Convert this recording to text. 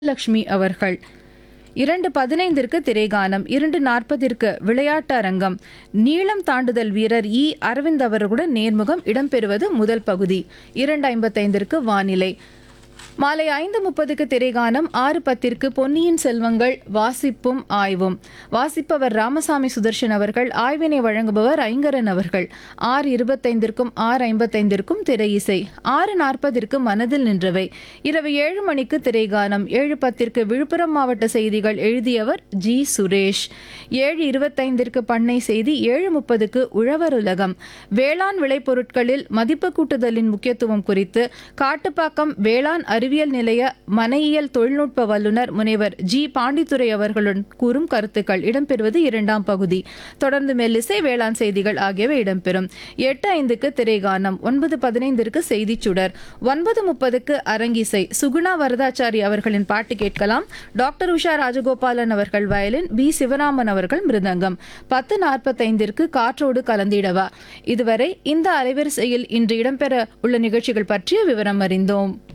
லக்ஷ்மி அவர்கள் இரண்டு பதினைந்திற்கு திரைகானம் இரண்டு நாற்பதிற்கு விளையாட்டு அரங்கம் நீளம் தாண்டுதல் வீரர் இ அரவிந்த் அவர்களுடன் நேர்முகம் இடம்பெறுவது முதல் பகுதி இரண்டு ஐம்பத்தைந்திற்கு வானிலை மாலை ஐந்து முப்பதுக்கு திரைகானம் ஆறு பத்திற்கு பொன்னியின் செல்வங்கள் வாசிப்பும் ஆய்வும் வாசிப்பவர் ராமசாமி சுதர்ஷன் அவர்கள் ஆய்வினை வழங்குபவர் ஐங்கரன் அவர்கள் ஆறு இருபத்தைந்திற்கும் ஆறு ஐம்பத்தைந்திற்கும் திரை இசை ஆறு நாற்பதிற்கு மனதில் நின்றவை இரவு ஏழு மணிக்கு திரைகானம் ஏழு பத்திற்கு விழுப்புரம் மாவட்ட செய்திகள் எழுதியவர் ஜி சுரேஷ் ஏழு இருபத்தைந்திற்கு பண்ணை செய்தி ஏழு முப்பதுக்கு உழவர் உலகம் வேளாண் விளைபொருட்களில் மதிப்பு கூட்டுதலின் முக்கியத்துவம் குறித்து காட்டுப்பாக்கம் வேளாண் அறிவியல் நிலைய மனையியல் தொழில்நுட்ப வல்லுநர் முனைவர் ஜி பாண்டித்துரை அவர்களுடன் கூறும் கருத்துக்கள் இடம்பெறுவது இரண்டாம் பகுதி தொடர்ந்து மெல்லிசை வேளாண் செய்திகள் ஆகியவை இடம்பெறும் எட்டு ஐந்துக்கு திரைகானம் ஒன்பது பதினைந்திற்கு செய்திச் சுடர் ஒன்பது முப்பதுக்கு அரங்கிசை சுகுணா வரதாச்சாரி அவர்களின் பாட்டு கேட்கலாம் டாக்டர் உஷா ராஜகோபாலன் அவர்கள் வயலின் பி சிவராமன் அவர்கள் மிருதங்கம் பத்து நாற்பத்தைந்திற்கு காற்றோடு கலந்திடவா இதுவரை இந்த அலைவரிசையில் இன்று இடம்பெற உள்ள நிகழ்ச்சிகள் பற்றிய விவரம் அறிந்தோம்